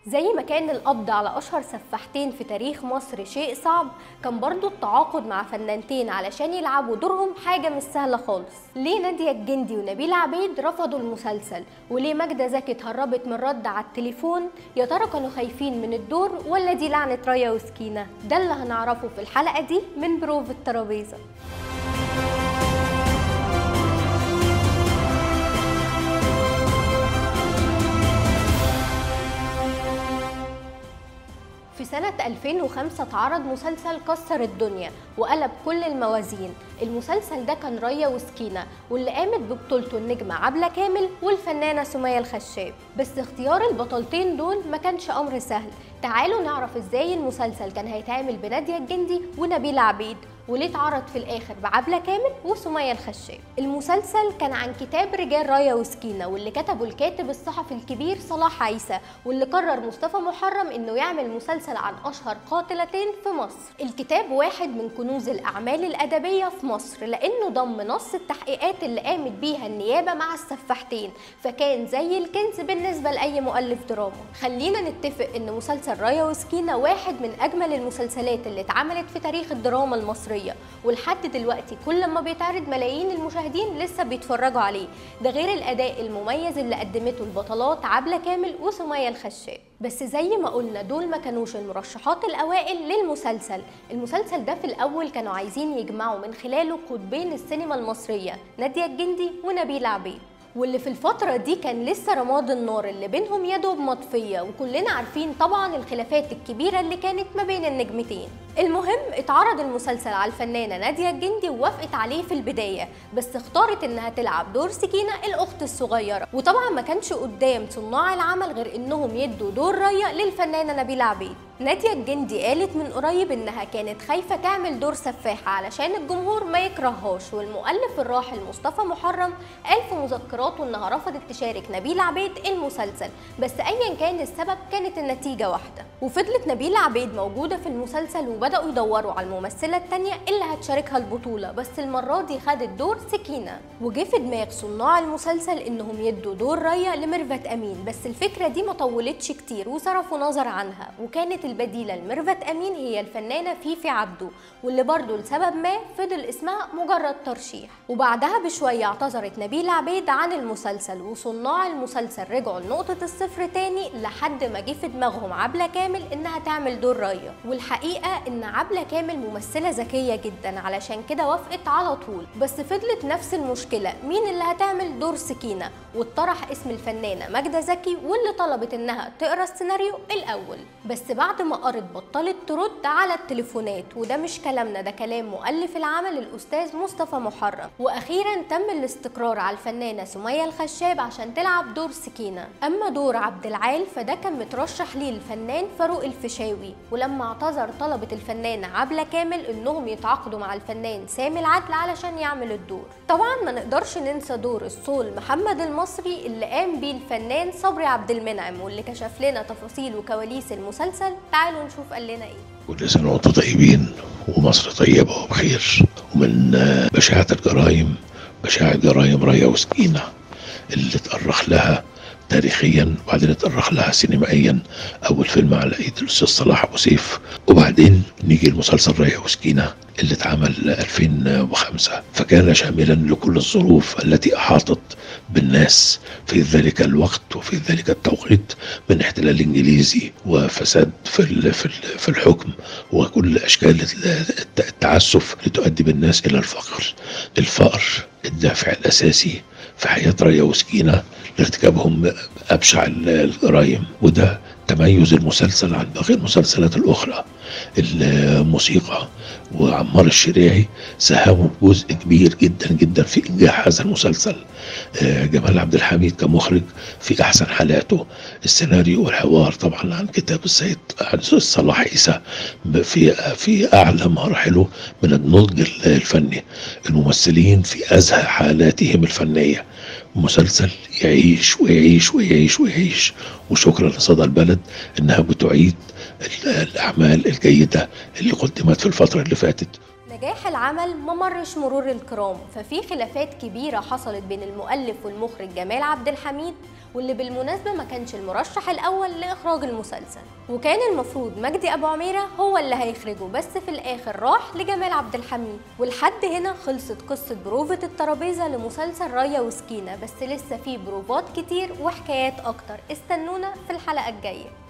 زي ما كان القبض على أشهر سفاحتين في تاريخ مصر شيء صعب كان برضو التعاقد مع فنانتين علشان يلعبوا دورهم حاجة مش سهلة خالص ليه نادية الجندي ونبيل عبيد رفضوا المسلسل وليه ماجدة زكي اتهربت من رد على التليفون يا ترى كانوا خايفين من الدور ولا دي لعنة رايا وسكينة ده اللي هنعرفه في الحلقة دي من بروف الترابيزة في سنة 2005 اتعرض مسلسل كسر الدنيا وقلب كل الموازين المسلسل ده كان ريا وسكينة واللي قامت ببطولته النجمة عبلة كامل والفنانة سمية الخشاب بس اختيار البطلتين دول ما كانش أمر سهل تعالوا نعرف ازاي المسلسل كان هيتعمل بنادية الجندي ونبيل عبيد وليه اتعرض في الاخر بعبلة كامل وسمية الخشاب المسلسل كان عن كتاب رجال رايا وسكينة واللي كتبه الكاتب الصحفي الكبير صلاح عيسى واللي قرر مصطفى محرم انه يعمل مسلسل عن اشهر قاتلتين في مصر الكتاب واحد من كنوز الاعمال الادبية في مصر لانه ضم نص التحقيقات اللي قامت بيها النيابة مع السفاحتين فكان زي الكنز بالنسبة لاي مؤلف دراما خلينا نتفق ان مسلسل رايا وسكينة واحد من اجمل المسلسلات اللي اتعملت في تاريخ الدراما المصرية المصريه ولحد دلوقتي كل ما بيتعرض ملايين المشاهدين لسه بيتفرجوا عليه ده غير الاداء المميز اللي قدمته البطلات عبله كامل وسميه الخشاب بس زي ما قلنا دول ما كانوش المرشحات الاوائل للمسلسل المسلسل ده في الاول كانوا عايزين يجمعوا من خلاله قطبين السينما المصريه ناديه الجندي ونبيل عبيد واللي في الفترة دي كان لسه رماد النار اللي بينهم يدوب مطفية وكلنا عارفين طبعا الخلافات الكبيرة اللي كانت ما بين النجمتين المهم اتعرض المسلسل على الفنانة نادية الجندي ووافقت عليه في البداية بس اختارت انها تلعب دور سكينة الاخت الصغيرة وطبعا ما كانش قدام صناع العمل غير انهم يدوا دور ريا للفنانة نبيلة عبيد نادية الجندي قالت من قريب انها كانت خايفة تعمل دور سفاحة علشان الجمهور ما يكرههاش والمؤلف الراحل مصطفى محرم قال في مذكراته انها رفضت تشارك نبيلة عبيد المسلسل بس ايا كان السبب كانت النتيجة واحدة وفضلت نبيلة عبيد موجودة في المسلسل وبدأوا يدوروا على الممثلة التانية اللي هتشاركها البطولة بس المرة دي خدت دور سكينة وجه في دماغ صناع المسلسل انهم يدوا دور ريا لميرفت امين بس الفكرة دي ما طولتش كتير وصرفوا نظر عنها وكانت البديلة لميرفت أمين هي الفنانة فيفي عبده واللي برضه لسبب ما فضل اسمها مجرد ترشيح وبعدها بشوية اعتذرت نبيلة عبيد عن المسلسل وصناع المسلسل رجعوا لنقطة الصفر تاني لحد ما جه في دماغهم عبلة كامل إنها تعمل دور ريا والحقيقة إن عبلة كامل ممثلة ذكية جدا علشان كده وافقت على طول بس فضلت نفس المشكلة مين اللي هتعمل دور سكينة واتطرح اسم الفنانة ماجدة زكي واللي طلبت إنها تقرا السيناريو الأول بس بعد بعد ما قرت بطلت ترد على التليفونات وده مش كلامنا ده كلام مؤلف العمل الاستاذ مصطفى محرم واخيرا تم الاستقرار على الفنانه سميه الخشاب عشان تلعب دور سكينه اما دور عبد العال فده كان مترشح ليه الفنان فاروق الفيشاوي ولما اعتذر طلبت الفنانه عبله كامل انهم يتعاقدوا مع الفنان سامي العدل علشان يعمل الدور طبعا ما نقدرش ننسى دور الصول محمد المصري اللي قام بيه الفنان صبري عبد المنعم واللي كشف لنا تفاصيل وكواليس المسلسل تعالوا نشوف قال لنا ايه كل سنة وانتم طيبين ومصر طيبة وبخير ومن بشاعة الجرائم بشاعة جرائم ريا وسكينة اللي اتأرخ لها تاريخيا وبعدين اتأرخ لها سينمائيا أول فيلم على إيد الأستاذ صلاح أبو سيف وبعدين نيجي المسلسل ريا وسكينة اللي اتعمل 2005 فكان شاملا لكل الظروف التي أحاطت بالناس في ذلك الوقت وفي ذلك التوقيت من احتلال انجليزي وفساد في في الحكم وكل اشكال التعسف لتؤدي بالناس الى الفقر الفقر الدافع الاساسي في حياه ريا وسكينه لارتكابهم ابشع الجرائم وده تميز المسلسل عن باقي المسلسلات الاخرى الموسيقى وعمار الشريعي ساهموا بجزء كبير جدا جدا في انجاح هذا المسلسل جمال عبد الحميد كمخرج في احسن حالاته السيناريو والحوار طبعا عن كتاب السيد صلاح عيسى في في اعلى مراحله من النضج الفني الممثلين في ازهى حالاتهم الفنيه مسلسل يعيش ويعيش ويعيش ويعيش وشكرا لصدى البلد انها بتعيد الاعمال الجيده اللي قدمت في الفتره اللي فاتت نجاح العمل ما مرش مرور الكرام ففي خلافات كبيرة حصلت بين المؤلف والمخرج جمال عبد الحميد واللي بالمناسبة ما كانش المرشح الأول لإخراج المسلسل وكان المفروض مجدي أبو عميرة هو اللي هيخرجه بس في الآخر راح لجمال عبد الحميد ولحد هنا خلصت قصة بروفة الترابيزة لمسلسل رايا وسكينة بس لسه في بروفات كتير وحكايات أكتر استنونا في الحلقة الجاية